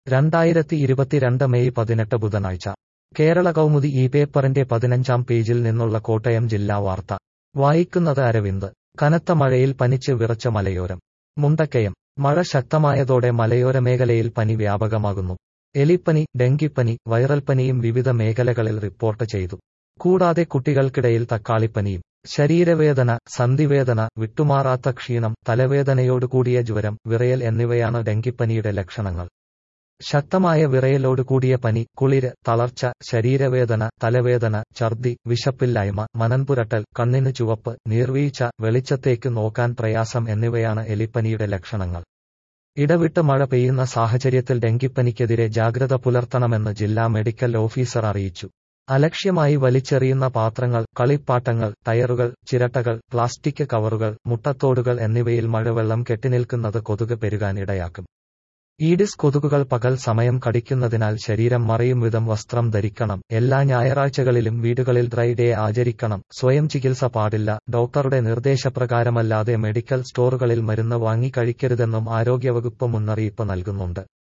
രണ്ടായിരത്തി ഇരുപത്തിരണ്ട് മെയ് പതിനെട്ട് ബുധനാഴ്ച കേരള കൗമുദി ഈ പേപ്പറിന്റെ പതിനഞ്ചാം പേജിൽ നിന്നുള്ള കോട്ടയം ജില്ലാ വാർത്ത വായിക്കുന്നത് അരവിന്ദ് കനത്ത മഴയിൽ പനിച്ച് വിറച്ച മലയോരം മുണ്ടക്കയം മഴ ശക്തമായതോടെ മലയോര മേഖലയിൽ പനി വ്യാപകമാകുന്നു എലിപ്പനി ഡെങ്കിപ്പനി വൈറൽപ്പനിയും വിവിധ മേഖലകളിൽ റിപ്പോർട്ട് ചെയ്തു കൂടാതെ കുട്ടികൾക്കിടയിൽ തക്കാളിപ്പനിയും ശരീരവേദന സന്ധിവേദന വിട്ടുമാറാത്ത ക്ഷീണം തലവേദനയോടുകൂടിയ ജ്വരം വിറയൽ എന്നിവയാണ് ഡെങ്കിപ്പനിയുടെ ലക്ഷണങ്ങൾ ശക്തമായ വിറയലോട് കൂടിയ പനി കുളിര് തളർച്ച ശരീരവേദന തലവേദന ഛർദി വിശപ്പില്ലായ്മ മനൻപുരട്ടൽ കണ്ണിന് ചുവപ്പ് നീർവീഴ്ച വെളിച്ചത്തേക്ക് നോക്കാൻ പ്രയാസം എന്നിവയാണ് എലിപ്പനിയുടെ ലക്ഷണങ്ങൾ ഇടവിട്ട് മഴ പെയ്യുന്ന സാഹചര്യത്തിൽ ഡെങ്കിപ്പനിക്കെതിരെ ജാഗ്രത പുലർത്തണമെന്ന് ജില്ലാ മെഡിക്കൽ ഓഫീസർ അറിയിച്ചു അലക്ഷ്യമായി വലിച്ചെറിയുന്ന പാത്രങ്ങൾ കളിപ്പാട്ടങ്ങൾ ടയറുകൾ ചിരട്ടകൾ പ്ലാസ്റ്റിക് കവറുകൾ മുട്ടത്തോടുകൾ എന്നിവയിൽ മഴവെള്ളം കെട്ടിനിൽക്കുന്നത് കൊതുക് പെരുകാൻ ഇടയാക്കും ഈഡിസ് കൊതുകുകൾ പകൽ സമയം കടിക്കുന്നതിനാൽ ശരീരം മറയും വിധം വസ്ത്രം ധരിക്കണം എല്ലാ ഞായറാഴ്ചകളിലും വീടുകളിൽ ഡ്രൈ ഡേ ആചരിക്കണം സ്വയം ചികിത്സ പാടില്ല ഡോക്ടറുടെ നിർദ്ദേശപ്രകാരമല്ലാതെ മെഡിക്കൽ സ്റ്റോറുകളിൽ മരുന്ന് വാങ്ങി കഴിക്കരുതെന്നും ആരോഗ്യവകുപ്പ് മുന്നറിയിപ്പ് നൽകുന്നുണ്ട്